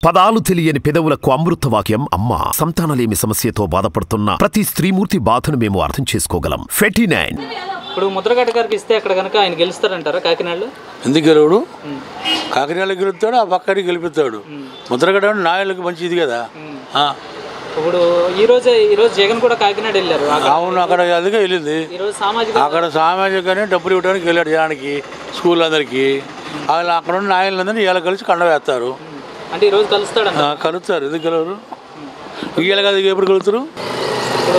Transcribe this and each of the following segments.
పదాలు తెలియని పెదవులకు అమృత వాక్యం అమ్మ సంతానలేమి సమస్యతో బాధపడుతున్న ప్రతి స్త్రీమూర్తి బాధను మేము అర్థం చేసుకోగలం ఫెటీ నైన్ ఇప్పుడు ముద్రగడ్డ గారికి ఇస్తే అక్కడ కనుక ఆయన గెలుస్తారంటారా కాకినాడలో ఎందుకు గెలవడు కాకినాడలో గెలుస్తాడు ఆ పక్కడికి గెలుపుతాడు ముద్రగడ నాయలకు మంచిది కదా ఆ. ఇప్పుడు ఈ రోజే ఈ రోజు జగన్ కూడా కాకినాడ వెళ్ళారు అక్కడ- అవును అక్కడ అందుకే వెళ్ళింది ఈ రోజు సామాజిక అక్కడ సామాజికనే డబ్బులు ఇవ్వడానికి వెళ్ళాడు జనానికి స్కూల్ అందరికి వాళ్ళు అక్కడ ఉన్న నాయకులందరినీ వీళ్ళ కలిసి కండ వేస్తారు అంటే ఈ రోజు కలుస్తాడంట ఆ, కలుస్తారు ఎందుకు కలవరు వీళ్ళ కదా ఎప్పుడు కలుగుతారు ఇప్పుడు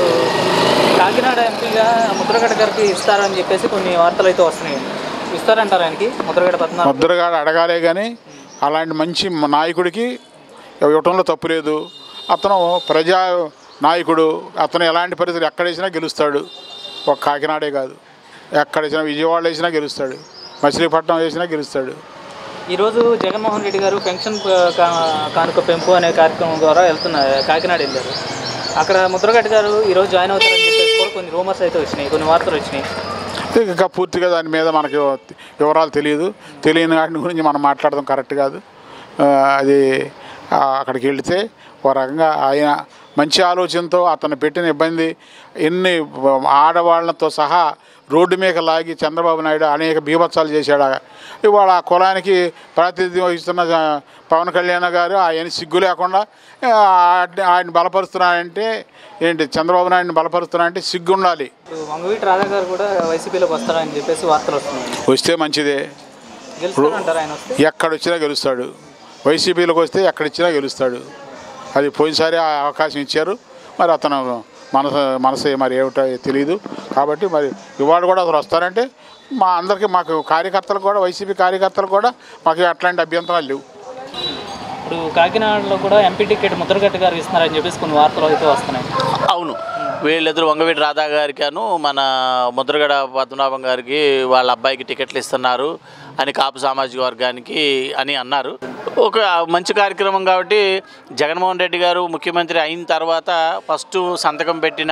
కాకినాడ ఎంపీగా ముద్రగడ్డ గారికి ఇస్తారని చెప్పేసి కొన్ని వార్తలు అయితే వస్తున్నాయి ఇస్తారంటారు ఆయనకి ముద్రగడ్డ పద్మనాభం ముద్రగాడు అడగాలే కానీ అలాంటి మంచి నాయకుడికి ఇవ్వటంలో తప్పు లేదు అతను ప్రజా నాయకుడు అతను ఎలాంటి పరిస్థితులు ఎక్కడ వేసినా గెలుస్తాడు ఒక కాకినాడే కాదు ఎక్కడ వేసినా విజయవాడ వేసినా గెలుస్తాడు మచిలీపట్నం వేసినా గెలుస్తాడు ఈరోజు జగన్మోహన్ రెడ్డి గారు పెన్షన్ కా- కా- కానుక పెంపు అనే కార్యక్రమం ద్వారా వెళ్తున్నారు కాకినాడ వెళ్ళారు అక్కడ ముద్రగడ్డ గారు ఈరోజు జాయిన్ అవుతారని చెప్పేసి కూడా కొన్ని రూమర్స్ అయితే వచ్చినాయి కొన్ని వార్తలు వచ్చినాయి ఇంకా పూర్తిగా దాని మీద మనకి వివరాలు తెలియదు తెలియని వాటి గురించి మనం మాట్లాడడం కరెక్ట్ కాదు ఆ, అది ఆ, అక్కడికి వెళితే ఒక రకంగా ఆయన మంచి ఆలోచనతో అతను పెట్టిన ఇబ్బంది ఎన్ని ఆడవాళ్ళతో సహా రోడ్డు మీద లాగి చంద్రబాబు నాయుడు అనేక బీభత్సాలు చేశాడు ఇవాళ ఆ కులానికి ప్రాతినిధ్యం వహిస్తున్న ఆ, పవన్ కళ్యాణ్ గారు ఆయన సిగ్గు లేకుండా ఆ, ఆయన బలపరుస్తున్నారంటే ఏంటి చంద్రబాబు నాయుడిని బలపరుస్తున్నారంటే సిగ్గు ఉండాలి ఇప్పుడు వంగవీటి రాధా గారు కూడా వైసీపీలోకి వస్తారని చెప్పేసి వార్తలు వస్తున్నాయి వస్తే మంచిదే గెలుస్తారంటారు ఆయన వస్తే ఎక్కడొచ్చినా గెలుస్తాడు వైసీపీలోకి వస్తే ఎక్కడిచ్చినా గెలుస్తాడు అది పోయినసారి ఆ అవకాశం ఇచ్చారు మరి అతను మనసు మనసు మరి ఏమిటో తెలియదు కాబట్టి మరి ఇవాళ కూడా అతను వస్తారంటే మా అందరికీ మాకు కార్యకర్తలు కూడా వైసీపీ కార్యకర్తలు కూడా మాకు అట్లాంటి అభ్యంతరాలు లేవు ఇప్పుడు కాకినాడలో కూడా ఎంపీ టికెట్ ముద్రగడ్డ గారు ఇస్తున్నారని చెప్పేసి కొన్ని వార్తలు అయితే వస్తున్నాయి అవును వీళ్ళిద్దరు వంగవీటి రాధా గారికి అను మన ముద్రగడ పద్మనాభం గారికి వాళ్ళ అబ్బాయికి టికెట్లు ఇస్తున్నారు అని కాపు సామాజిక వర్గానికి అని అన్నారు ఒక మంచి కార్యక్రమం కాబట్టి జగన్మోహన్ రెడ్డి గారు ముఖ్యమంత్రి అయిన తర్వాత ఫస్ట్ సంతకం పెట్టిన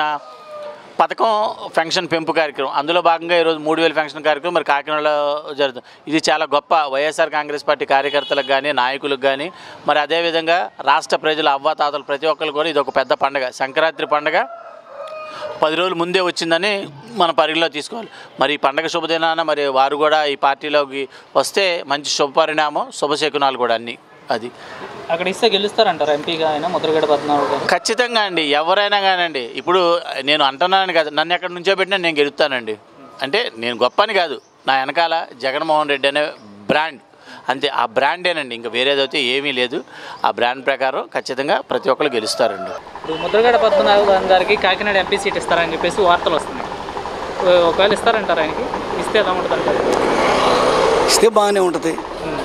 పథకం ఫెన్షన్ పెంపు కార్యక్రమం అందులో భాగంగా ఈరోజు మూడు వేల ఫెన్షన్ కార్యక్రమం మరి కాకినాడలో జరుగుతుంది ఇది చాలా గొప్ప వైఎస్ఆర్ కాంగ్రెస్ పార్టీ కార్యకర్తలకు కానీ నాయకులకు కానీ మరి అదేవిధంగా రాష్ట్ర ప్రజల అవ్వాతాతలు ప్రతి ఒక్కరు కూడా ఇది ఒక పెద్ద పండగ సంక్రాంతి పండగ పది రోజులు ముందే వచ్చిందని మన పరిగణలో తీసుకోవాలి మరి ఈ పండగ శుభదినాన మరి వారు కూడా ఈ పార్టీలోకి వస్తే మంచి శుభపరిణామం శుభశకునాలు కూడా అన్నీ అది అక్కడ ఇస్తే గెలుస్తారంటారు ఎంపీగా ఆయన ముద్రగడ్డ పద్మనాభం గారు ఖచ్చితంగా అండి ఎవరైనా కానండి ఇప్పుడు నేను అంటున్నాను కాదు నన్ను ఎక్కడి నుంచో పెట్టినా నేను గెలుస్తానండి అంటే నేను గొప్ప అని కాదు నా వెనకాల జగన్మోహన్ రెడ్డి అనే బ్రాండ్ అంతే ఆ బ్రాండేనండి ఇంకా వేరేదైతే ఏమీ లేదు ఆ బ్రాండ్ ప్రకారం ఖచ్చితంగా ప్రతి ఒక్కరు గెలుస్తారండి ఇప్పుడు ముద్రగడ్డ పద్మనాభం గారికి కాకినాడ ఎంపీ సీట్ ఇస్తారని చెప్పేసి వార్తలు వస్తున్నాయి ఓ- ఒకవేళ ఇస్తారంటారు ఆయనకి ఇస్తే ఎలా ఉంటుంది అంటారు ఇస్తే బాగానే ఉంటుంది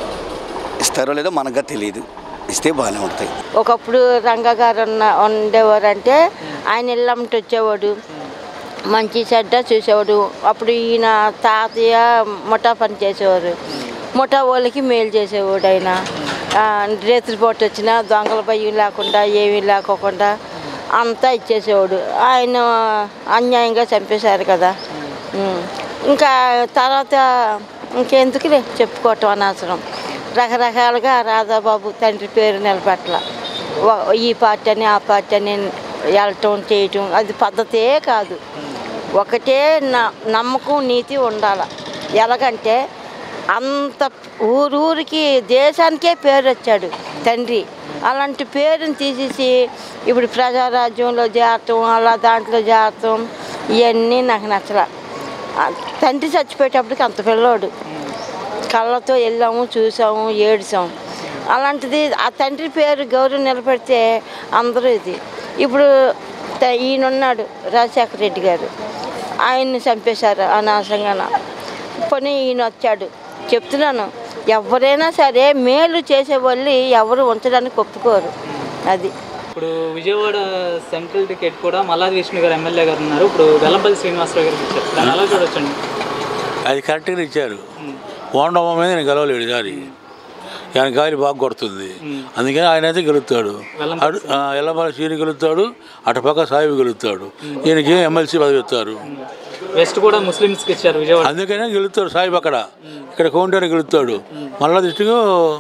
ఇస్తారో లేదో మనకు తెలియదు ఇస్తే బాగానే ఉంటుంది ఒకప్పుడు రంగా గారు ఉన్న ఉండేవారంటే ఆయన ఇల్లమ్మటి వచ్చేవాడు మంచి చెడ్డ చూసేవాడు అప్పుడు ఈయన తాతయ్య ముఠా పని చేసేవారు ముఠా వాళ్ళకి మేలు చేసేవాడు ఆయన ఆ, రేత్రిపూట వచ్చినా దొంగల భయం లేకుండా ఏమీ లేకోకుండా అంతా ఇచ్చేసేవాడు ఆయన అన్యాయంగా చంపేశారు కదా ఉం. ఇంకా తర్వాత ఇంకెందుకులే చెప్పుకోవటం అనవసరం రకరకాలుగా రాధాబాబు తండ్రి పేరు నిలబెట్టాల వ- ఈ పార్టీ అని ఆ పార్టీ అని వెళ్ళటం చేయటం అది పద్ధతే కాదు ఒకటే న- నమ్మకం నీతి ఉండాలి ఎలాగంటే అంత ఊరూరికి దేశానికే పేరు వచ్చాడు తండ్రి అలాంటి పేరుని తీసేసి ఇప్పుడు ప్రజారాజ్యంలో చేరటం అలా దాంట్లో చేరటం ఇవన్నీ నాకు నచ్చల ఆ తండ్రి చచ్చిపోయేటప్పటికి అంత పిల్లోడు కళ్ళతో వెళ్ళాము చూసాము ఏడ్చాము అలాంటిది ఆ తండ్రి పేరు గౌరవం నిలబెడితే అందరూ ఇది ఇప్పుడు త- ఈయనున్నాడు రాజశేఖర రెడ్డి గారు ఆయన్ని చంపేశారు అనవసరంగా పోనీ ఈయన వచ్చాడు చెప్తున్నాను ఎవరైనా సరే మేలు చేసే వాళ్ళు ఎవరు ఉంచడానికి ఒప్పుకోరు అది ఇప్పుడు విజయవాడ సెంట్రల్ టికెట్ కూడా మల్లాది విష్ణు గారు ఎమ్మెల్యే గారు ఉన్నారు ఇప్పుడు వెల్లంపల్లి శ్రీనివాసరావు గారికి ఇచ్చారు దాన్ని ఎలా చూడొచ్చండి అది కరెక్ట్గా ఇచ్చారు ఓండమ్మ మీద నేను గెలవలేడు ఈసారి ఆయన గాలి బాగా కొడుతుంది అందుకని ఆయన అయితే గెలుస్తాడు అటు ఎల్లమల శ్రీని గెలుస్తాడు అటుపక్క సాయిబు గెలుస్తాడు ఈయనకి ఎమ్మెల్సీ పదవి ఇస్తారు వెస్ట్ కూడా ముస్లిమ్స్కి ఇచ్చారు విజయవాడ అందుకనే గెలుస్తాడు సాయిబు అక్కడ ఇక్కడ కౌంటర్ గెలుస్తాడు మళ్ళా దృష్టిగా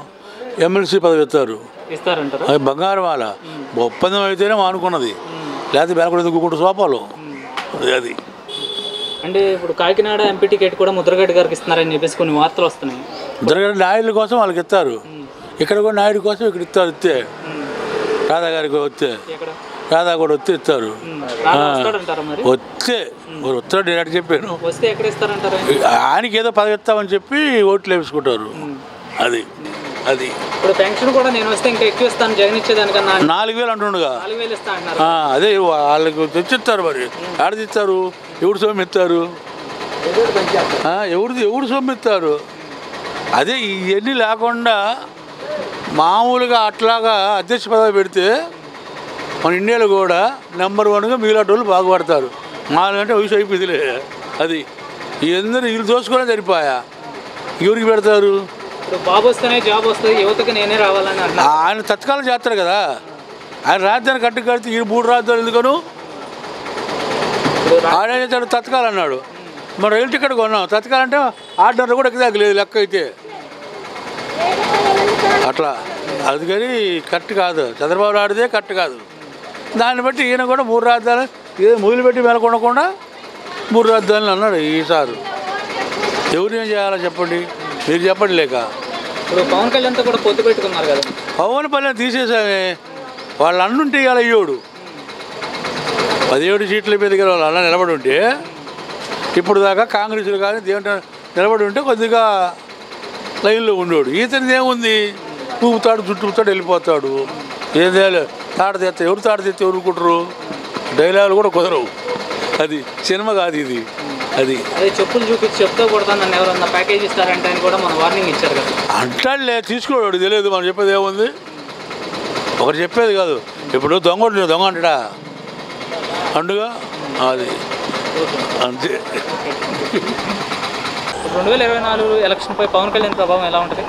ఎమ్మెల్సీ పదవి ఇస్తారు ఇస్తారంటారా అది బంగారం వాళ్ళ ఒప్పందం అయితేనే మానుకున్నది లేకపోతే బెలకూడదు ఇంకొకటి సోపాలు అది అది అంటే ఇప్పుడు కాకినాడ ఎంపీ టికెట్ కూడా ముద్రగడ్డ గారికి ఇస్తున్నారని చెప్పేసి కొన్ని వార్తలు వస్తున్నాయి ఇద్దరు నాయుడుల కోసం వాళ్ళకి ఇస్తారు ఇక్కడ కూడా నాయుడు కోసం ఇక్కడ ఇస్తారు ఇస్తే రాధా గారికి వస్తే ఎక్కడ రాధా కూడా వస్తే ఇస్తారు రాధా వస్తాడంటారా మరి వస్తే మరి వస్తాడు నేను అటు చెప్పాను వస్తే ఎక్కడ ఇస్తారంటారా ఆయనకి ఏదో పదవి ఇస్తామని చెప్పి ఓట్లు వేసుకుంటారు అది అది ఇప్పుడు పెన్షన్ కూడా నేను వస్తే ఇంకా ఎక్కువ ఇస్తాను జగన్ ఇచ్చేదానికన్నా నాలుగు వేలు అంటుండగా నాలుగు వేలు ఇస్తా అంటున్నారు ఆ, అదే వాళ్ళకి తెచ్చిస్తారు మరి ఆడది ఇస్తారు ఎవడు సొమ్ము ఇస్తారు ఆ, ఎవరిది ఎవడు సొమ్ము ఇస్తారు అదే ఇవన్నీ లేకుండా మామూలుగా అట్లాగా అధ్యక్ష పదవి పెడితే మన ఇండియాలో కూడా నెంబర్ వన్గా మిగిలిన వాళ్ళు బాగుపడతారు మాకంటే వయసు అయిపోయిందిలే అది అందరూ వీళ్ళు దోసుకోవడం సరిపోయా ఎవరికి పెడతారు ఇప్పుడు బాబు వస్తేనే జాబ్ వస్తుంది యువతకి నేనే రావాలని అంటున్నారు ఆయన తత్కాలం చేస్తారు కదా ఆయన రాజధాని కట్టు కడితే ఈ మూడు రాజధానులు ఎందుకను ఇప్పుడు రా- ఆయన చేస్తాడు తత్కాల్ అన్నాడు మరి రైలు టికెట్ కొన్నాం తత్కాల్ అంటే ఆర్డర్ కూడా ఎక్కదాక లేదు లెక్క అయితే అట్లా అందుకని కరెక్ట్ కాదు చంద్రబాబు ఆడితే కరెక్ట్ కాదు దాన్ని బట్టి ఈయన కూడా మూడు రాజధానులు ఏదో మొదలు పెట్టి మెలకొనకుండా మూడు రాజధానులు అన్నాడు ఈసారి ఎవరు ఏం చేయాలో చెప్పండి మీరు చెప్పండి లేక ఇప్పుడు పవన్ కళ్యాణ్తో కూడా పొత్తు పెట్టుకున్నారు కదా పవన్ పల్లె తీసేసామే వాళ్ళు అన్నుంటే ఇవాళ అయ్యోడు పదిహేడు సీట్ల మీద గల వాళ్ళు అన్న నిలబడి ఉంటే ఇప్పుడు దాకా కాంగ్రెస్లు కానీ దేంట్లో నిలబడి ఉంటే కొద్దిగా లైన్లో ఉండేవాడు ఈతనిది ఏముంది ఊపుతాడు చుట్టుతాడు వెళ్ళిపోతాడు ఏం చేయాలి తాట తెస్తే ఎవరు తాట తెస్తే ఎవరుకుంటారు డైలాగులు కూడా కుదరవు అది సినిమా కాదు ఇది అది అదే చెప్పులు చూపించి చెప్తా కొడతాను నన్ను ఎవరన్నా ప్యాకేజ్ ఇస్తారంటే అని కూడా మన వార్నింగ్ ఇచ్చారు కదా అంటాడులే తీసుకోడు తెలియదు మనం చెప్పేది ఏముంది ఒకటి చెప్పేది కాదు ఇప్పుడు దొంగ దొంగ అంటాడా అండుగా అది అంతే రెండు వేల ఇరవై నాలుగు ఎలక్షన్పై పవన్ కళ్యాణ్ ప్రభావం ఎలా ఉంటుంది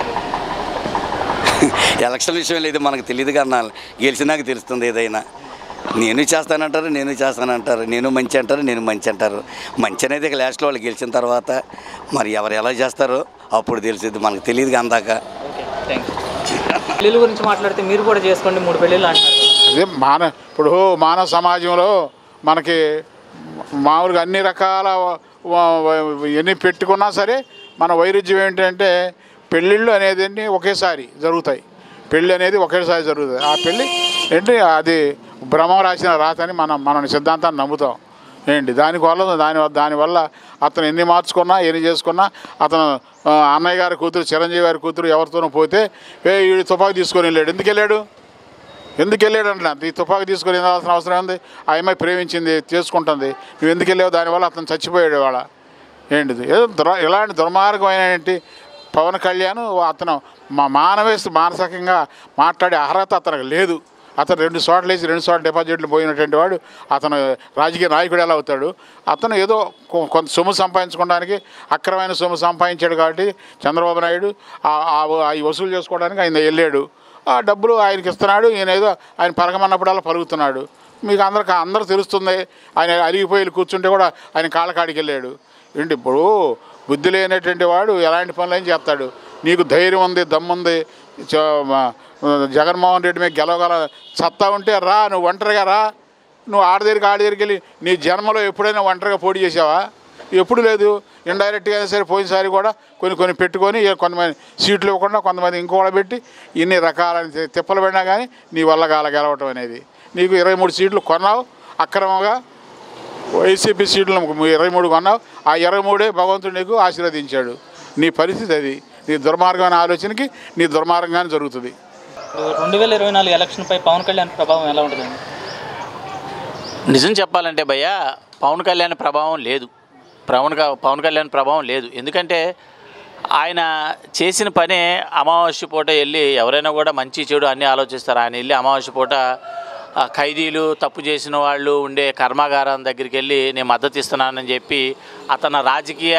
ఎలక్షన్ విషయం లేదు మనకు తెలియదు కన్నా గెలిచినాక తెలుస్తుంది ఏదైనా నేను చేస్తానంటారు నేను చేస్తానంటారు నేను మంచి అంటారు నేను మంచి అంటారు మంచి అనేది ఇక లాస్ట్లో వాళ్ళు గెలిచిన తర్వాత మరి ఎవరు ఎలా చేస్తారో అప్పుడు తెలిసింది మనకు తెలియదు అందాక ఓకే థ్యాంక్ యూ పెళ్ళిళ్ళ గురించి మాట్లాడితే మీరు కూడా చేసుకోండి మూడు పెళ్ళిళ్ళు అంటారు అదే మాన ఇప్పుడు మానవ సమాజంలో మనకి మామూలుగా అన్ని రకాల వ- వ- ఎన్ని పెట్టుకున్నా సరే మన వైరుధ్యం ఏంటంటే పెళ్ళిళ్ళు అనేది అన్ని ఒకేసారి జరుగుతాయి పెళ్ళి అనేది ఒకేసారి జరుగుతుంది ఆ పెళ్ళి ఏంటి అది బ్రహ్మ రాసిన రాత అని మనం మన సిద్ధాంతాన్ని నమ్ముతాం ఏంటి దానివల్ల దాని దానివల్ల అతను ఎన్ని మార్చుకున్నా ఎన్ని చేసుకున్నా అతను ఆ, అన్నయ్య గారి కూతురు చిరంజీవి గారి కూతురు ఎవరితోనో పోతే ఏ ఈ తుపాకు తీసుకొని వెళ్ళాడు ఎందుకు వెళ్ళాడు ఎందుకు వెళ్ళాడు అంటున్నా ఈ తుపాకు తీసుకొని వెళ్ళాల్సిన అవసరం ఉంది ఆ అమ్మాయి ప్రేమించింది చేసుకుంటుంది నువ్వు ఎందుకు వెళ్ళావు దానివల్ల అతను చచ్చిపోయాడు వాళ్ళ ఏంటిది ఏదో దుర ఇలాంటి దుర్మార్గమైన ఏంటి పవన్ కళ్యాణ్ అతను మా మానవేసి మానసికంగా మాట్లాడే అర్హత అతనికి లేదు అతను రెండు చోట్ల వేసి రెండు చోట్ల డిపాజిట్లు పోయినటువంటి వాడు అతను రాజకీయ నాయకుడు ఎలా అవుతాడు అతను ఏదో కొ- కొంత సొమ్ము సంపాదించుకోవడానికి అక్రమైన సొమ్ము సంపాదించాడు కాబట్టి చంద్రబాబు నాయుడు ఆ- ఆ- అవి వసూలు చేసుకోవడానికి ఆయన వెళ్ళాడు ఆ డబ్బులు ఆయనకి ఇస్తున్నాడు ఈయన ఏదో ఆయన పరగమన్నప్పుడల్లా పలుకుతున్నాడు మీకు అందరికి అందరూ తెలుస్తుంది ఆయన అలిగిపోయి వెళ్ళి కూర్చుంటే కూడా ఆయన కాళ్ళ కాడికి వెళ్ళాడు ఏంటి ఇప్పుడు బుద్ధి లేనటువంటి వాడు ఎలాంటి పనులు చేస్తాడు నీకు ధైర్యం ఉంది దమ్ముంది చ- మా- జగన్మోహన్ రెడ్డి మీద గెలవగల సత్తా ఉంటే రా నువ్వు ఒంటరిగా రా నువ్వు ఆడ దగ్గరికి ఆడ దగ్గరికి వెళ్ళి నీ జన్మలో ఎప్పుడైనా ఒంటరిగా పోటీ చేసావా ఎప్పుడు లేదు ఇండైరెక్ట్గా అయినా సరే పోయినసారి కూడా కొన్ని కొన్ని పెట్టుకొని ఏ కొంతమంది సీట్లు ఇవ్వకుండా కొంతమంది ఇంకోటి పెట్టి ఇన్ని రకాల తిప్పలు పడినా కానీ నీ వల్ల కాల గెలవటం అనేది నీకు ఇరవై మూడు సీట్లు కొన్నావు అక్రమంగా వైసీపీ సీట్లు ఇరవై మూడు కొన్నావు ఆ ఇరవై మూడే భగవంతుడు నీకు ఆశీర్వదించాడు నీ పరిస్థితి అది నీ దుర్మార్గమైన ఆలోచనకి నీ దుర్మార్గంగానే జరుగుతుంది రెండు వేల ఇరవై నాలుగు ఎలక్షన్పై పవన్ కళ్యాణ్ ప్రభావం ఎలా ఉంటుందండి నిజం చెప్పాలంటే భయ్య పవన్ కళ్యాణ్ ప్రభావం లేదు పవన్ క- పవన్ కళ్యాణ్ ప్రభావం లేదు ఎందుకంటే ఆయన చేసిన పనే అమావాస్య పూట వెళ్ళి ఎవరైనా కూడా మంచి చెడు అన్నీ ఆలోచిస్తారు ఆయన వెళ్ళి అమావాస్య పూట ఆ, ఖైదీలు తప్పు చేసిన వాళ్ళు ఉండే కర్మాగారం దగ్గరికి వెళ్ళి నేను మద్దతు ఇస్తున్నానని చెప్పి అతని రాజకీయ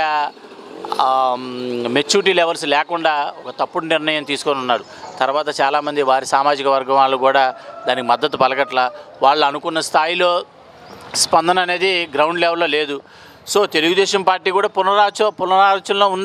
మెచ్యూరిటీ లెవెల్స్ లేకుండా ఒక తప్పుడు నిర్ణయం తీసుకొని ఉన్నాడు తర్వాత చాలామంది వారి సామాజిక వర్గం వాళ్ళు కూడా దానికి మద్దతు పలకట్ల వాళ్ళు అనుకున్న స్థాయిలో స్పందన అనేది గ్రౌండ్ లెవెల్లో లేదు సో తెలుగుదేశం పార్టీ కూడా పునరాచ పునరాలోచనలో ఉంది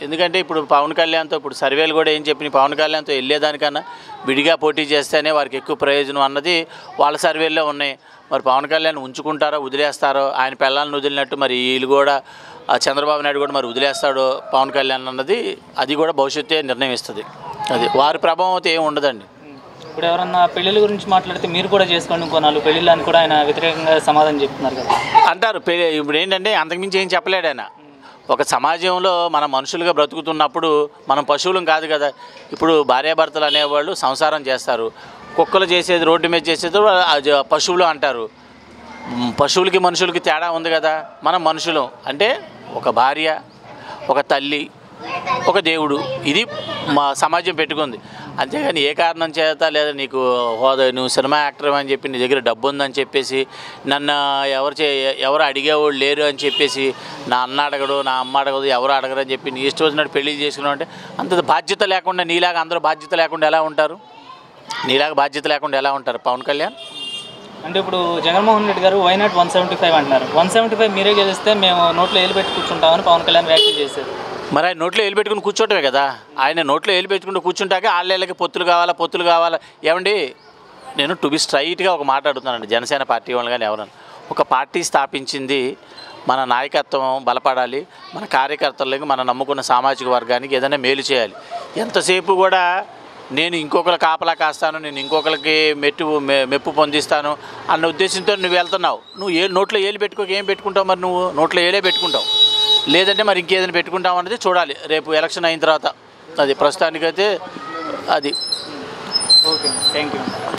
ఎందుకంటే ఇప్పుడు పవన్ కళ్యాణ్తో ఇప్పుడు సర్వేలు కూడా ఏం చెప్పినాయి పవన్ కళ్యాణ్తో వెళ్ళేదానికన్నా విడిగా పోటీ చేస్తేనే వారికి ఎక్కువ ప్రయోజనం అన్నది వాళ్ళ సర్వేల్లో ఉన్నాయి మరి పవన్ కళ్యాణ్ ఉంచుకుంటారో వదిలేస్తారో ఆయన పిల్లల్ని వదిలినట్టు మరి వీళ్ళు కూడా ఆ చంద్రబాబు నాయుడు కూడా మరి వదిలేస్తాడో పవన్ కళ్యాణ్ అన్నది అది కూడా భవిష్యత్తే నిర్ణయిస్తుంది అది వారి ప్రభావం అయితే ఏమి ఉండదండి ఇప్పుడు ఎవరన్నా పెళ్ళిళ్ళ గురించి మాట్లాడితే మీరు కూడా చేసుకోండి ఇంకో నాలుగు పెళ్ళిళ్ళు అని కూడా ఆయన వ్యతిరేకంగా సమాధానం చెప్తున్నారు కదా అంటారు పె- ఇప్పుడు ఏంటంటే అంతకుమించి ఏం చెప్పలేడు ఆయన ఒక సమాజంలో మన మనుషులుగా బ్రతుకుతున్నప్పుడు మనం పశువులం కాదు కదా ఇప్పుడు భార్యాభర్తలు అనేవాళ్ళు సంసారం చేస్తారు కుక్కలు చేసేది రోడ్డు మీద చేసేది అది పశువులు అంటారు మ్, పశువులకి మనుషులకి తేడా ఉంది కదా మనం మనుషులం అంటే ఒక భార్య ఒక తల్లి ఒక దేవుడు ఇది మా సమాజం పెట్టుకుంది అంతేగాని ఏ కారణం చేత లేదా నీకు హోదా నువ్వు సినిమా యాక్టర్ అని చెప్పి నీ దగ్గర డబ్బు ఉందని చెప్పేసి నన్ను ఎవరు చే ఎవరు అడిగేవాళ్ళు లేరు అని చెప్పేసి నా అన్న అడగడు నా అమ్మ అడగదు ఎవరు అడగరు అని చెప్పి నీ ఇష్టం వచ్చినట్టు పెళ్లి చేసుకున్నావు అంటే అంత బాధ్యత లేకుండా నీలాగా అందరూ బాధ్యత లేకుండా ఎలా ఉంటారు నీలాగా బాధ్యత లేకుండా ఎలా ఉంటారు పవన్ కళ్యాణ్ అంటే ఇప్పుడు జగన్మోహన్ రెడ్డి గారు why not one seventy five అంటున్నారు వన్ సెవెంటీ ఫైవ్ మీరే గెలిస్తే మేము నోట్లో ఏలు పెట్టి కూర్చుంటామని పవన్ కళ్యాణ్ వ్యాఖ్యలు చేశారు మరి ఆయన నోట్లో ఏలు పెట్టుకుని కూర్చోటమే కదా ఆయన నోట్లో ఏలు పెట్టుకుంటూ కూర్చుంటాక వాళ్ళకి పొత్తులు కావాలా పొత్తులు కావాలా ఏమండి నేను టు బి స్ట్రైట్గా ఒక మాట అడుగుతున్నానండి జనసేన పార్టీ వాళ్ళు కానీ ఎవరన్నా ఒక పార్టీ స్థాపించింది మన నాయకత్వం బలపడాలి మన కార్యకర్తలకి మనం నమ్ముకున్న సామాజిక వర్గానికి ఏదైనా మేలు చేయాలి ఎంతసేపు కూడా నేను ఇంకొకరు కాపలా కాస్తాను నేను ఇంకొకరికి మెట్టు మె- మెప్పు పొందిస్తాను అన్న ఉద్దేశంతో నువ్వు వెళ్తున్నావు నువ్వు ఏ నోట్లో ఏలు పెట్టుకోక ఏం పెట్టుకుంటావు మరి నువ్వు నోట్లో ఏలే పెట్టుకుంటావు లేదంటే మరి ఇంకేదైనా పెట్టుకుంటాం అనేది చూడాలి రేపు ఎలక్షన్ అయిన తర్వాత అది ప్రస్తుతానికైతే అది ఓకే థ్యాంక్ యూ